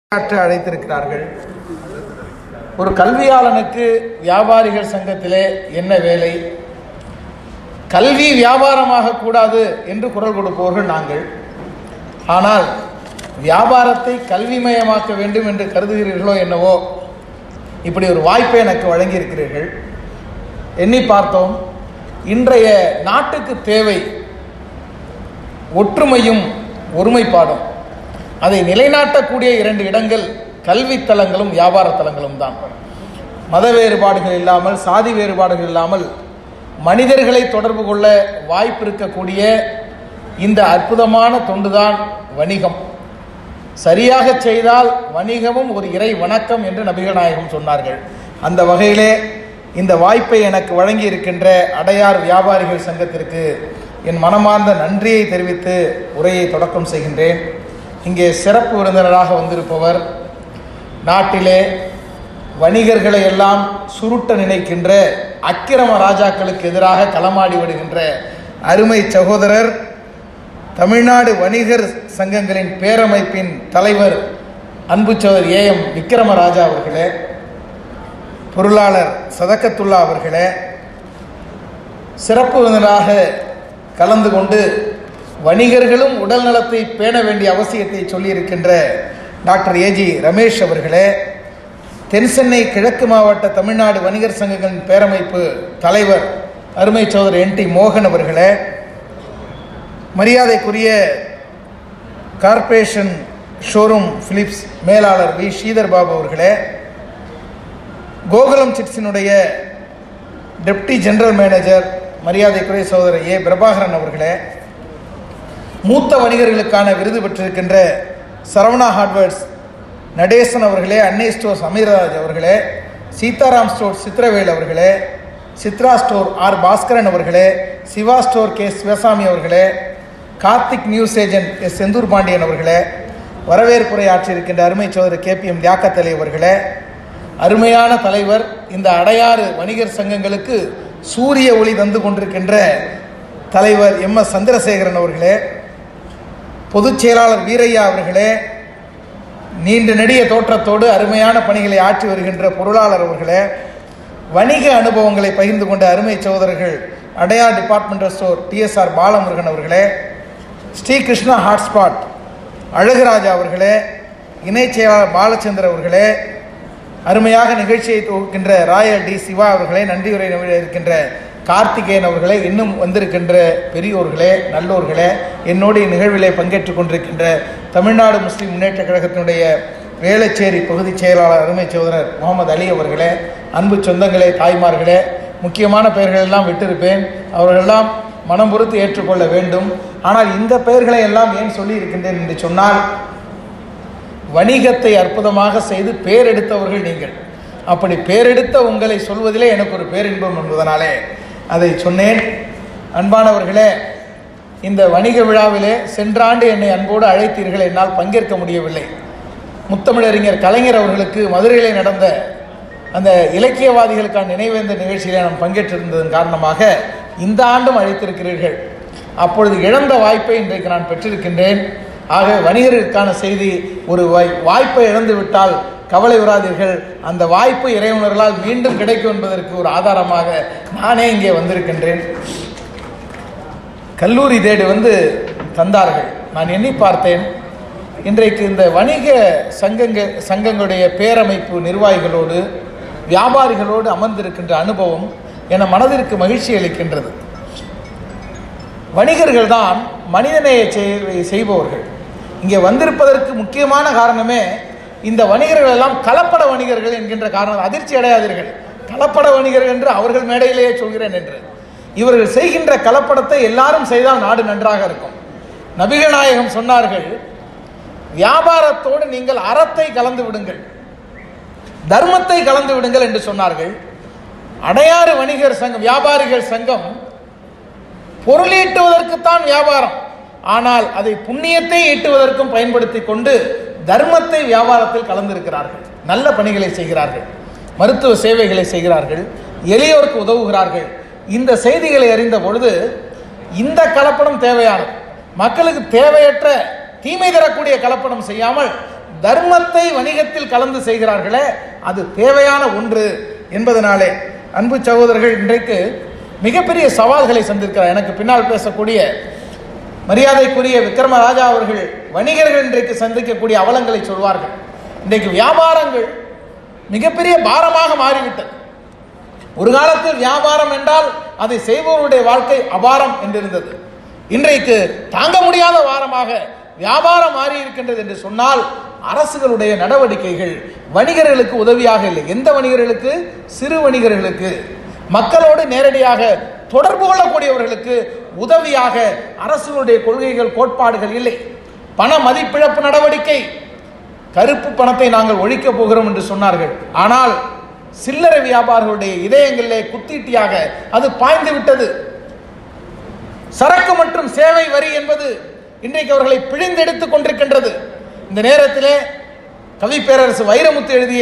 உரையாற்ற அழைத்திருக்கிறார்கள் ஒரு கல்வியாளனுக்கு வியாபாரிகள் சங்கத்திலே என்ன வேலை கல்வி வியாபாரமாக கூடாது என்று குரல் கொடுப்பவர்கள் நாங்கள் ஆனால் வியாபாரத்தை கல்விமயமாக்க வேண்டும் என்று கருதுகிறீர்களோ என்னவோ இப்படி ஒரு வாய்ப்பை எனக்கு வழங்கியிருக்கிறீர்கள் எண்ணி பார்த்தோம் இன்றைய நாட்டுக்கு தேவை ஒற்றுமையும் ஒருமைப்பாடும் அதை நிலைநாட்டக்கூடிய இரண்டு இடங்கள் கல்வி தலங்களும் வியாபார தலங்களும் தான் மத வேறுபாடுகள் இல்லாமல் சாதி வேறுபாடுகள் இல்லாமல் மனிதர்களை தொடர்பு கொள்ள வாய்ப்பு இருக்கக்கூடிய இந்த அற்புதமான தொண்டுதான் வணிகம் சரியாக செய்தால் வணிகமும் ஒரு இறை வணக்கம் என்று நபிகள் நாயகம் சொன்னார்கள் அந்த வகையிலே இந்த வாய்ப்பை எனக்கு வழங்கி இருக்கின்ற அடையார் வியாபாரிகள் சங்கத்திற்கு என் மனமார்ந்த நன்றியை தெரிவித்து உரையை தொடக்கம் செய்கின்றேன் இங்கே சிறப்பு விருந்தினராக வந்திருப்பவர் நாட்டிலே வணிகர்களை எல்லாம் சுருட்ட நினைக்கின்ற அக்கிரம ராஜாக்களுக்கு எதிராக களமாடி விடுகின்ற அருமை சகோதரர் தமிழ்நாடு வணிகர் சங்கங்களின் பேரமைப்பின் தலைவர் அன்பு சோதர் ஏ எம் விக்ரமராஜா அவர்களே பொருளாளர் சதக்கத்துல்லா அவர்களே சிறப்பு விருந்தினராக கலந்து கொண்டு வணிகர்களும் உடல் நலத்தை பேண வேண்டிய அவசியத்தை சொல்லியிருக்கின்ற டாக்டர் ஏஜி ரமேஷ் அவர்களே தென் சென்னை கிழக்கு மாவட்ட தமிழ்நாடு வணிகர் சங்கங்களின் பேரமைப்பு தலைவர் அருமை சோதர் என் டி மோகன் அவர்களே மரியாதைக்குரிய கார்ப்பரேஷன் ஷோரூம் பிலிப்ஸ் மேலாளர் வி ஸ்ரீதர் பாபு அவர்களே கோகுலம் சிட்ஸினுடைய டெப்டி ஜெனரல் மேனேஜர் மரியாதைக்குரிய சகோதரர் ஏ பிரபாகரன் அவர்களே மூத்த வணிகர்களுக்கான விருது பெற்றிருக்கின்ற சரவணா ஹார்ட்வேர்ஸ் நடேசன் அவர்களே அன்னை ஸ்டோர்ஸ் அமீர்ராஜ் அவர்களே சீதாராம் ஸ்டோர் சித்திரவேல் அவர்களே சித்ரா ஸ்டோர் ஆர் பாஸ்கரன் அவர்களே சிவா ஸ்டோர் கே சிவசாமி அவர்களே Karthik news agent S Senthur Pandian அவர்களே வரவேற்புரை ஆற்றியிருக்கின்ற அருமை சோதரர் கே பி எம் தியாக்கத்தலை அவர்களே அருமையான தலைவர் இந்த அடையாறு வணிகர் சங்கங்களுக்கு சூரிய ஒளி தந்து கொண்டிருக்கின்ற தலைவர் எம் எஸ் சந்திரசேகரன் அவர்களே பொதுச் செயலாளர் வீரையா அவர்களே நீண்ட நெடிய தோற்றத்தோடு அருமையான பணிகளை ஆற்றி வருகின்ற பொருளாளர் அவர்களே வணிக அனுபவங்களை பகிர்ந்து கொண்ட அருமை சகோதரர்கள் Adyar departmental store TSR Balamurugan அவர்களே ஸ்ரீ கிருஷ்ணா ஹாட்ஸ்பாட் அழகுராஜா அவர்களே இணைச் செயலாளர் பாலச்சந்தர் அவர்களே அருமையாக நிகழ்ச்சியை தொகுக்கின்ற ராயல் டி சிவா அவர்களே நன்றியுரை இருக்கின்ற கார்த்திகேயன் அவர்களே இன்னும் வந்திருக்கின்ற பெரியோர்களே நல்லோர்களே என்னோடு இந்நிகழ்விலே பங்கேற்றுக் கொண்டிருக்கின்ற தமிழ்நாடு முஸ்லிம் முன்னேற்ற கழகத்தினுடைய வேளச்சேரி பகுதி செயலாளர் அருமை சோதரர் முகமது அலி அவர்களே அன்பு சொந்தங்களே தாய்மார்களே முக்கியமான பெயர்கள் எல்லாம் விட்டிருப்பேன் அவர்களெல்லாம் மனம் பொறுத்து ஏற்றுக்கொள்ள வேண்டும் ஆனால் இந்த பெயர்களை எல்லாம் ஏன் சொல்லி இருக்கின்றேன் என்று சொன்னால் வணிகத்தை அற்புதமாக செய்து பேரெடுத்தவர்கள் நீங்கள் அப்படி பேரெடுத்த உங்களை சொல்வதிலே எனக்கு ஒரு பேரின்பம் என்பதனாலே அதை சொன்னேன் அன்பானவர்களே இந்த வணிக விழாவிலே சென்ற ஆண்டு என்னை அன்போடு அழைத்தீர்கள் என்னால் பங்கேற்க முடியவில்லை முத்தமிழறிஞர் கலைஞர் அவர்களுக்கு மதுரையிலே நடந்த அந்த இலக்கியவாதிகளுக்கான நினைவேந்த நிகழ்ச்சியிலே நான் பங்கேற்றிருந்ததன் காரணமாக இந்த ஆண்டும் அழைத்திருக்கிறீர்கள் அப்பொழுது இழந்த வாய்ப்பை இன்றைக்கு நான் பெற்றிருக்கின்றேன் ஆக வணிகர்களுக்கான செய்தி ஒரு வாய் வாய்ப்பை இழந்து விட்டால் கவலை வராதீர்கள் அந்த வாய்ப்பு இறைவனர்களால் மீண்டும் கிடைக்கும் என்பதற்கு ஒரு ஆதாரமாக நானே இங்கே வந்திருக்கின்றேன் கல்லூரி தேடி வந்து தந்தார்கள் நான் எண்ணி பார்த்தேன் இன்றைக்கு இந்த வணிக சங்கங்க சங்கங்களுடைய பேரமைப்பு நிர்வாகிகளோடு வியாபாரிகளோடு அமர்ந்திருக்கின்ற அனுபவம் என மனதிற்கு மகிழ்ச்சி அளிக்கின்றது வணிகர்கள் தான் மனிதநேய சேவை செய்பவர்கள் இங்கே வந்திருப்பதற்கு முக்கியமான காரணமே இந்த வணிகர்கள் எல்லாம் கலப்பட வணிகர்கள் என்கின்ற காரணம் அதிர்ச்சி அடையாதீர்கள் கலப்பட வணிகர்கள் என்று அவர்கள் மேடையிலேயே சொல்கிறேன் என்று இவர்கள் செய்கின்ற கலப்படத்தை எல்லாரும் செய்தால் நாடு நன்றாக இருக்கும் நபிகள் நாயகம் சொன்னார்கள் வியாபாரத்தோடு நீங்கள் அறத்தை கலந்து விடுங்கள் தர்மத்தை கலந்து விடுங்கள் என்று சொன்னார்கள் அடையாறு வணிகர் சங்கம் வியாபாரிகள் சங்கம் பொருளீட்டுவதற்குத்தான் வியாபாரம் ஆனால் அதை புண்ணியத்தை ஈட்டுவதற்கும் பயன்படுத்தி கொண்டு தர்மத்தை வியாபாரத்தில் கலந்திருக்கிறார்கள் நல்ல பணிகளை செய்கிறார்கள் மருத்துவ சேவைகளை செய்கிறார்கள் எளியோருக்கு உதவுகிறார்கள் இந்த செய்திகளை அறிந்த பொழுது இந்த கலப்படம் தேவையானது மக்களுக்கு தேவையற்ற தீமை தரக்கூடிய கலப்படம் செய்யாமல் தர்மத்தை வணிகத்தில் கலந்து செய்கிறார்களே அது தேவையான ஒன்று என்பதனாலே அன்பு சகோதரர்கள் இன்றைக்கு மிகப்பெரிய சவால்களை சந்திருக்கிறார் எனக்கு பின்னால் பேசக்கூடிய மரியாதைக்குரிய விக்ரம ராஜா அவர்கள் வணிகர்கள் இன்றைக்கு சந்திக்கக்கூடிய அவலங்களை சொல்வார்கள் இன்றைக்கு வியாபாரங்கள் மிகப்பெரிய பாரமாக மாறிவிட்டது ஒரு காலத்தில் வியாபாரம் என்றால் அதை செய்பவருடைய வாழ்க்கை அபாரம் என்றிருந்தது இன்றைக்கு தாங்க முடியாத வாரமாக வியாபாரம் மாறி இருக்கின்றது என்று சொன்னால் அரசுகளுடைய நடவடிக்கைகள் வணிகர்களுக்கு உதவியாக இல்லை எந்த வணிகர்களுக்கு சிறு வணிகர்களுக்கு மக்களோடு நேரடியாக தொடர்பு கொள்ளக்கூடியவர்களுக்கு உதவியாக அரசுகளுடைய கொள்கைகள் கோட்பாடுகள் இல்லை பண மதிப்பிழப்பு நடவடிக்கை கருப்பு பணத்தை நாங்கள் ஒழிக்கப் போகிறோம் என்று சொன்னார்கள் ஆனால் சில்லறை வியாபாரிகளுடைய இதயங்களிலே குத்தீட்டியாக அது பாய்ந்து விட்டது சரக்கு மற்றும் சேவை வரி என்பது இன்றைக்கு அவர்களை பிழிந்தெடுத்துக் கொண்டிருக்கின்றது இந்த நேரத்திலே கவி பேரரசு வைரமுத்து எழுதிய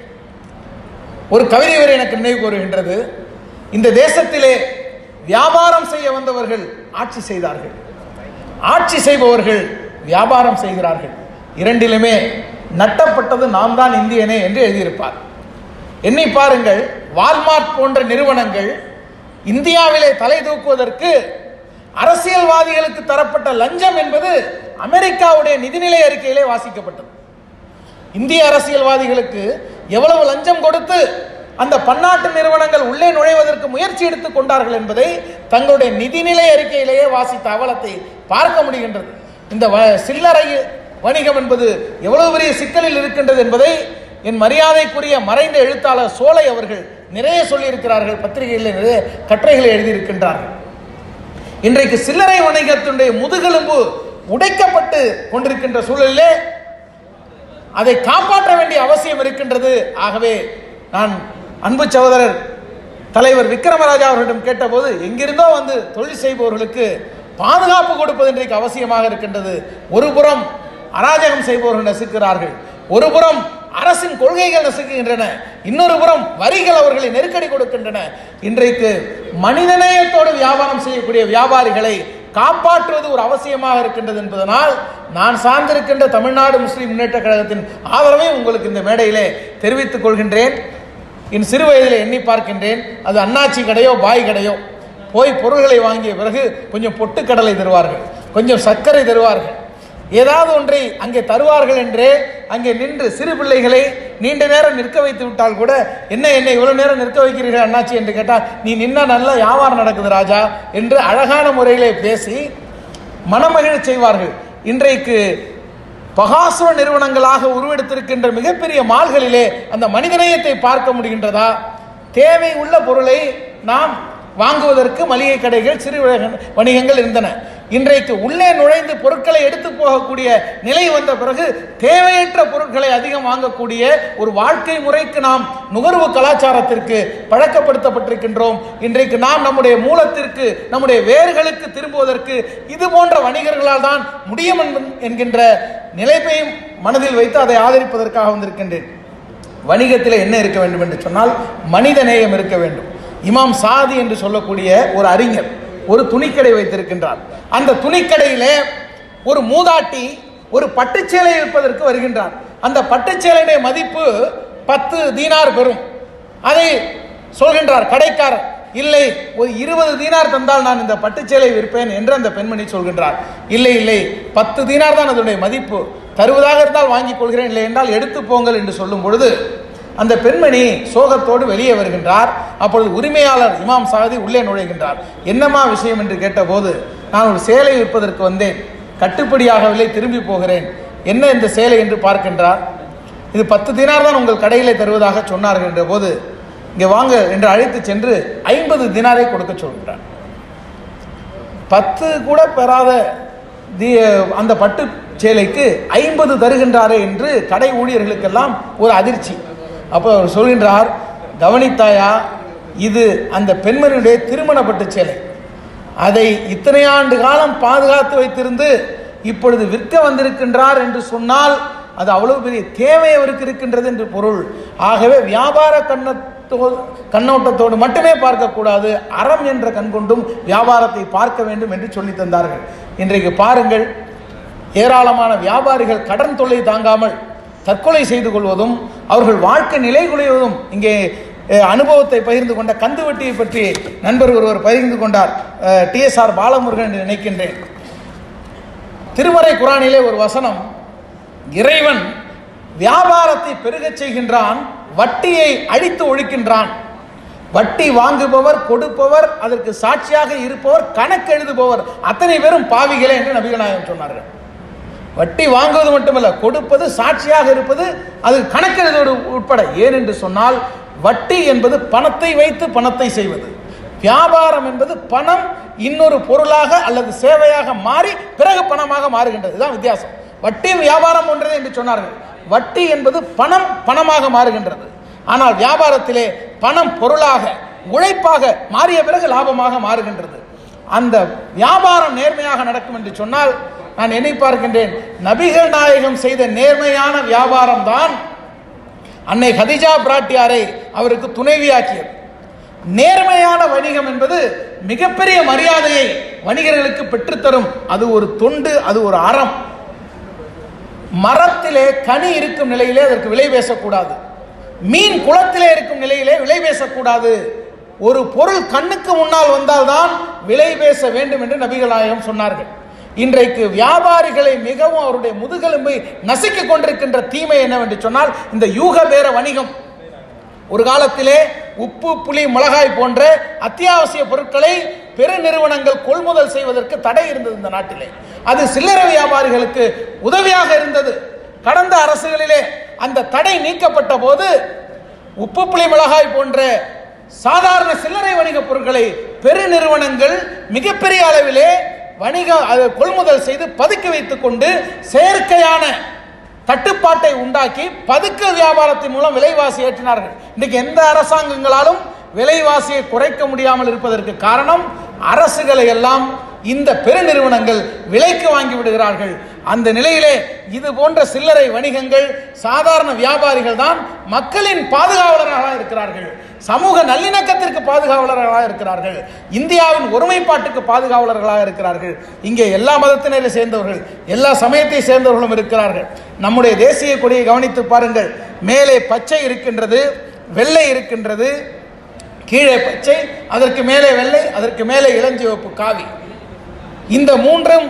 ஒரு கவிதை வரை எனக்கு நினைவு கூறுகின்றது இந்த தேசத்திலே வியாபாரம் செய்ய வந்தவர்கள் ஆட்சி செய்தார்கள் ஆட்சி செய்பவர்கள் வியாபாரம் செய்கிறார்கள் இரண்டிலுமே நட்டப்பட்டது நாம் தான் இந்தியனே என்று எழுதியிருப்பார் எண்ணி பாருங்கள் வால்மார்ட் போன்ற நிறுவனங்கள் இந்தியாவிலே தலை தூக்குவதற்கு அரசியல்வாதிகளுக்கு தரப்பட்ட லஞ்சம் என்பது அமெரிக்காவுடைய நிதிநிலை அறிக்கையிலே வாசிக்கப்பட்டது இந்திய அரசியல்வாதிகளுக்கு எவ்வளவு லஞ்சம் கொடுத்து அந்த பன்னாட்டு நிறுவனங்கள் உள்ளே நுழைவதற்கு முயற்சி எடுத்துக் கொண்டார்கள் என்பதை தங்களுடைய நிதிநிலை அறிக்கையிலேயே வாசித்த அவலத்தை பார்க்க முடிகின்றது இந்த வ- சில்லறை வணிகம் என்பது எவ்வளவு பெரிய சிக்கலில் இருக்கின்றது என்பதை என் மரியாதைக்குரிய மறைந்த எழுத்தாளர் சோலை அவர்கள் நிறைய சொல்லியிருக்கிறார்கள் பத்திரிகைகளில் நிறைய கட்டுரைகளை எழுதியிருக்கின்றார்கள் இன்றைக்கு சில்லறை வணிகத்தினுடைய முதுகெலும்பு உடைக்கப்பட்டு கொண்டிருக்கின்ற சூழலிலே அதை காப்பாற்ற வேண்டிய அவசியம் இருக்கின்றது ஆகவே நான் அன்பு சகோதரர் தலைவர் விக்ரமராஜா அவர்களிடம் கேட்டபோது எங்கிருந்தோ வந்து தொழில் செய்பவர்களுக்கு பாதுகாப்பு கொடுப்பது இன்றைக்கு அவசியமாக இருக்கின்றது ஒரு புறம் அராஜகம் செய்பவர்கள் நசுக்கிறார்கள் ஒரு புறம் அரசின் கொள்கைகள் நசுக்குகின்றன இன்னொரு புறம் வரிகள் அவர்களை நெருக்கடி கொடுக்கின்றன இன்றைக்கு மனிதநேயத்தோடு வியாபாரம் செய்யக்கூடிய வியாபாரிகளை காப்பாற்றுவது ஒரு அவசியமாக இருக்கின்றது என்பதனால் நான் சார்ந்திருக்கின்ற தமிழ்நாடு முஸ்லிம் முன்னேற்ற கழகத்தின் ஆதரவை உங்களுக்கு இந்த மேடையிலே தெரிவித்துக் கொள்கின்றேன் என் சிறு வயதில் எண்ணி பார்க்கின்றேன் அது அண்ணாச்சி கடையோ பாய் கடையோ போய் பொருள்களை வாங்கிய பிறகு கொஞ்சம் பொட்டுக்கடலை தருவார்கள் கொஞ்சம் சர்க்கரை தருவார்கள் ஏதாவது ஒன்றை அங்கே தருவார்கள் என்றே அங்கே நின்று சிறு பிள்ளைகளை நீண்ட நேரம் நிற்க வைத்து விட்டால் கூட என்ன என்னை இவ்வளவு நேரம் நிற்க வைக்கிறீர்கள் அண்ணாச்சி என்று கேட்டால் நீ நின்னா நல்ல வியாபாரம் நடக்குது ராஜா என்று அழகான முறையிலே பேசி மனமகிழச் செய்வார்கள் இன்றைக்கு பகாசுர நிறுவனங்களாக உருவெடுத்திருக்கின்ற மிகப்பெரிய மால்களிலே அந்த மனிதநேயத்தை பார்க்க முடிகின்றதா தேவை உள்ள பொருளை நாம் வாங்குவதற்கு மளிகை கடைகள் சிறு வணிக- வணிகங்கள் இருந்தன இன்றைக்கு உள்ளே நுழைந்து பொருட்களை எடுத்து போகக்கூடிய நிலை வந்த பிறகு தேவையற்ற பொருட்களை அதிகம் வாங்கக்கூடிய ஒரு வாழ்க்கை முறைக்கு நாம் நுகர்வு கலாச்சாரத்திற்கு பழக்கப்படுத்தப்பட்டிருக்கின்றோம் இன்றைக்கு நாம் நம்முடைய மூலத்திற்கு நம்முடைய வேர்களுக்கு திரும்புவதற்கு இது போன்ற வணிகர்களால் தான் முடியும் என்ப- என்கின்ற நிலைப்பையும் மனதில் வைத்து அதை ஆதரிப்பதற்காக வந்திருக்கின்றேன் வணிகத்தில் என்ன இருக்க வேண்டும் என்று சொன்னால் மனித நேயம் இருக்க வேண்டும் இமாம் சாதி என்று சொல்லக்கூடிய ஒரு அறிஞர் ஒரு துணிக்கடை வைத்திருக்கின்றார் அந்த துணிக்கடையிலே ஒரு மூதாட்டி ஒரு பட்டுச்சேலை விற்பதற்கு வருகின்றார் அந்த பட்டுச்சேலையுடைய மதிப்பு பத்து தீனார் பெறும் அதை சொல்கின்றார் கடைக்காரர் இல்லை ஒரு இருபது தீனார் தந்தால் நான் இந்த பட்டுச்சேலை விற்பேன் என்று அந்த பெண்மணி சொல்கின்றார் இல்லை இல்லை பத்து தீனார் தான் அதனுடைய மதிப்பு தருவதாக இருந்தால் வாங்கிக் கொள்கிறேன் இல்லை என்றால் எடுத்து போங்கள் என்று சொல்லும் பொழுது அந்த பெண்மணி சோகத்தோடு வெளியே வருகின்றார் அப்பொழுது உரிமையாளர் இமாம் சாதி உள்ளே நுழைகின்றார் என்னம்மா விஷயம் என்று கேட்டபோது நான் ஒரு சேலை விற்பதற்கு வந்தேன் கட்டுப்படியாகவில்லை திரும்பி போகிறேன் என்ன இந்த சேலை என்று பார்க்கின்றார் இது பத்து தினார் தான் உங்கள் கடையிலே தருவதாக சொன்னார்கள் என்ற போது இங்கே வாங்க என்று அழைத்து சென்று ஐம்பது தினாரை கொடுக்க சொல்கிறார் பத்து கூட பெறாத தி அந்த பட்டு சேலைக்கு ஐம்பது தருகின்றாரே என்று கடை ஊழியர்களுக்கெல்லாம் ஒரு அதிர்ச்சி அப்போ அவர் சொல்கின்றார் கவனித்தாயா இது அந்த பெண்மணியுடைய திருமண பட்டு சேலை அதை இத்தனை ஆண்டு காலம் பாதுகாத்து வைத்திருந்து இப்பொழுது விற்க வந்திருக்கின்றார் என்று சொன்னால் அது அவ்வளவு பெரிய தேவை அவருக்கு இருக்கின்றது என்று பொருள் ஆகவே வியாபார கண்ணத்தோடு கண்ணோட்டத்தோடு மட்டுமே பார்க்கக்கூடாது அறம் என்ற கண் கொண்டும் வியாபாரத்தை பார்க்க வேண்டும் என்று சொல்லி தந்தார்கள் இன்றைக்கு பாருங்கள் ஏராளமான வியாபாரிகள் கடன் தொல்லை தாங்காமல் தற்கொலை செய்து கொள்வதும் அவர்கள் வாழ்க்கை நிலை குலைவதும் இங்கே அஹ், அனுபவத்தை பகிர்ந்து கொண்ட கந்துவட்டியை பற்றி நண்பர் ஒருவர் பகிர்ந்து கொண்டார் டிஎஸ்ஆர் பாலமுருகன் என்று நினைக்கின்றேன் திருமறை குரானிலே ஒரு வசனம் இறைவன் வியாபாரத்தை பெருகச் செய்கின்றான் வட்டியை அழித்து ஒழிக்கின்றான் வட்டி வாங்குபவர் கொடுப்பவர் அதற்கு சாட்சியாக இருப்பவர் கணக்கு எழுதுபவர் அத்தனை பேரும் பாவிகளே என்று நபிகள் நாயகம் சொன்னார்கள் வட்டி வாங்குவது மட்டுமல்ல கொடுப்பது சாட்சியாக இருப்பது அது கணக்கெழுதுவது உட்பட ஏன் என்று சொன்னால் வட்டி என்பது பணத்தை வைத்து பணத்தை செய்வது வியாபாரம் என்பது பணம் இன்னொரு பொருளாக அல்லது சேவையாக மாறி பிறகு பணமாக மாறுகின்றது இதுதான் வித்தியாசம் வட்டியும் வியாபாரம் ஒன்றது என்று சொன்னார்கள் வட்டி என்பது பணம் பணமாக மாறுகின்றது ஆனால் வியாபாரத்திலே பணம் பொருளாக உழைப்பாக மாறிய பிறகு லாபமாக மாறுகின்றது அந்த வியாபாரம் நேர்மையாக நடக்கும் என்று சொன்னால் நான் எண்ணி பார்க்கின்றேன் நபிகள் நாயகம் செய்த நேர்மையான வியாபாரம் தான் அன்னை ஹதிஜா பிராட்டியாரை அவருக்கு துணைவியாக்கியது நேர்மையான வணிகம் என்பது மிகப்பெரிய மரியாதையை வணிகர்களுக்கு பெற்றுத்தரும் அது ஒரு தொண்டு அது ஒரு அறம் மரத்திலே கனி இருக்கும் நிலையிலே அதற்கு விலை பேசக்கூடாது மீன் குளத்திலே இருக்கும் நிலையிலே விலை பேசக்கூடாது ஒரு பொருள் கண்ணுக்கு முன்னால் வந்தால்தான் விலை பேச வேண்டும் என்று நபிகள் நாயகம் சொன்னார்கள் இன்றைக்கு வியாபாரிகளை மிகவும் அவருடைய முதுகெலும்பை நசுக்கிக் கொண்டிருக்கின்ற தீமை என்னவென்று சொன்னால் இந்த யூக பேர வணிகம் ஒரு காலத்திலே உப்பு புளி மிளகாய் போன்ற அத்தியாவசிய பொருட்களை பெருநிறுவனங்கள் கொள்முதல் செய்வதற்கு தடை இருந்தது இந்த நாட்டிலே அது சில்லறை வியாபாரிகளுக்கு உதவியாக இருந்தது கடந்த அரசுகளிலே அந்த தடை நீக்கப்பட்ட போது உப்பு புளி மிளகாய் போன்ற சாதாரண சில்லறை வணிக பொருட்களை பெருநிறுவனங்கள் மிகப்பெரிய அளவிலே வணிக அது கொள்முதல் செய்து பதுக்கி வைத்துக் கொண்டு செயற்கையான தட்டுப்பாட்டை உண்டாக்கி பதுக்கல் வியாபாரத்தின் மூலம் விலைவாசி ஏற்றினார்கள் இன்னைக்கு எந்த அரசாங்கங்களாலும் விலைவாசியை குறைக்க முடியாமல் இருப்பதற்கு காரணம் அரசுகளை எல்லாம் இந்த பெருநிறுவனங்கள் விலைக்கு வாங்கி விடுகிறார்கள் அந்த நிலையிலே இது போன்ற சில்லறை வணிகங்கள் சாதாரண வியாபாரிகள் தான் மக்களின் பாதுகாவலர்களாக இருக்கிறார்கள் சமூக நல்லிணக்கத்திற்கு பாதுகாவலர்களாக இருக்கிறார்கள் இந்தியாவின் ஒருமைப்பாட்டுக்கு பாதுகாவலர்களாக இருக்கிறார்கள் இங்கே எல்லா மதத்தினரை சேர்ந்தவர்கள் எல்லா சமயத்தை சேர்ந்தவர்களும் இருக்கிறார்கள் நம்முடைய தேசிய கொடியை கவனித்து பாருங்கள் மேலே பச்சை இருக்கின்றது வெள்ளை இருக்கின்றது கீழே பச்சை அதற்கு மேலே வெள்ளை அதற்கு மேலே இளஞ்சிவப்பு காவி இந்த மூன்றும்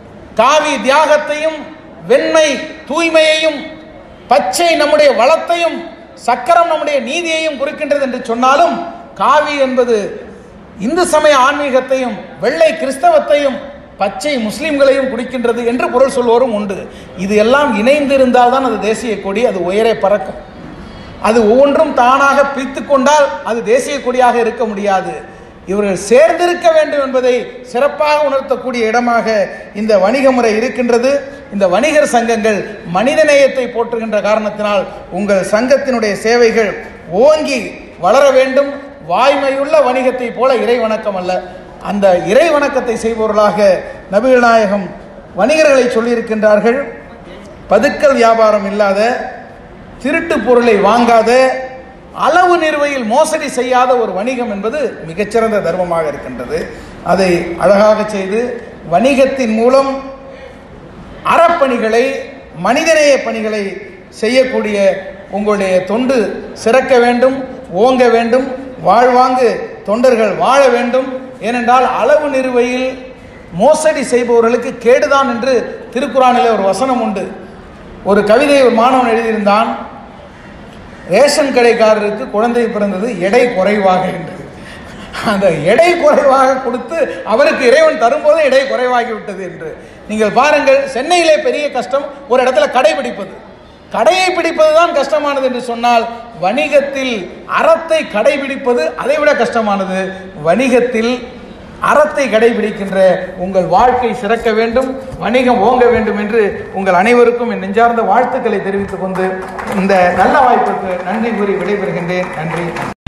காவி தியாகத்தையும் வெண்மை தூய்மையையும் பச்சை நம்முடைய வளத்தையும் சக்கரம் நம்முடைய நீதியையும் குறிக்கின்றது என்று சொன்னாலும் காவி என்பது இந்து சமய ஆன்மீகத்தையும் வெள்ளை கிறிஸ்தவத்தையும் பச்சை முஸ்லிம்களையும் குடிக்கின்றது என்று பொருள் சொல்வோரும் உண்டு இது எல்லாம் இணைந்திருந்தால் தான் அது தேசிய கொடி அது உயரே பறக்கும் அது ஒவ்வொன்றும் தானாக பிரித்து கொண்டால் அது தேசிய கொடியாக இருக்க முடியாது இவர்கள் சேர்ந்திருக்க வேண்டும் என்பதை சிறப்பாக உணர்த்தக்கூடிய இடமாக இந்த வணிக முறை இருக்கின்றது இந்த வணிகர் சங்கங்கள் மனிதநேயத்தை போற்றுகின்ற காரணத்தினால் உங்கள் சங்கத்தினுடைய சேவைகள் ஓங்கி வளர வேண்டும் வாய்மையுள்ள வணிகத்தை போல இறை வணக்கம் அல்ல அந்த இறை வணக்கத்தை செய்பவர்களாக நபிகள் நாயகம் வணிகர்களை சொல்லியிருக்கின்றார்கள் பதுக்கல் வியாபாரம் இல்லாத திருட்டு பொருளை வாங்காத அளவு நிறுவையில் மோசடி செய்யாத ஒரு வணிகம் என்பது மிகச்சிறந்த தர்மமாக இருக்கின்றது அதை அழகாக செய்து வணிகத்தின் மூலம் அறப்பணிகளை மனிதநேய பணிகளை செய்யக்கூடிய உங்களுடைய தொண்டு சிறக்க வேண்டும் ஓங்க வேண்டும் வாழ்வாங்கு தொண்டர்கள் வாழ வேண்டும் ஏனென்றால் அளவு நிறுவையில் மோசடி செய்பவர்களுக்கு கேடுதான் என்று திருக்குறானிலே ஒரு வசனம் உண்டு ஒரு கவிதை ஒரு மாணவன் எழுதியிருந்தான் ரேஷன் கடைக்காரருக்கு குழந்தை பிறந்தது எடை குறைவாக என்று அந்த எடை குறைவாக கொடுத்து அவருக்கு இறைவன் தரும்போது எடை குறைவாகி விட்டது என்று நீங்கள் பாருங்கள் சென்னையிலே பெரிய கஷ்டம் ஒரு இடத்துல கடை பிடிப்பது கடையை பிடிப்பது தான் கஷ்டமானது என்று சொன்னால் வணிகத்தில் அறத்தை கடைபிடிப்பது அதைவிட கஷ்டமானது வணிகத்தில் அறத்தை கடைபிடிக்கின்ற உங்கள் வாழ்க்கை சிறக்க வேண்டும் வணிகம் ஓங்க வேண்டும் என்று உங்கள் அனைவருக்கும் என் நெஞ்சார்ந்த வாழ்த்துக்களை தெரிவித்துக் கொண்டு இந்த நல்ல வாய்ப்புக்கு நன்றி கூறி விடைபெறுகின்றேன் நன்றி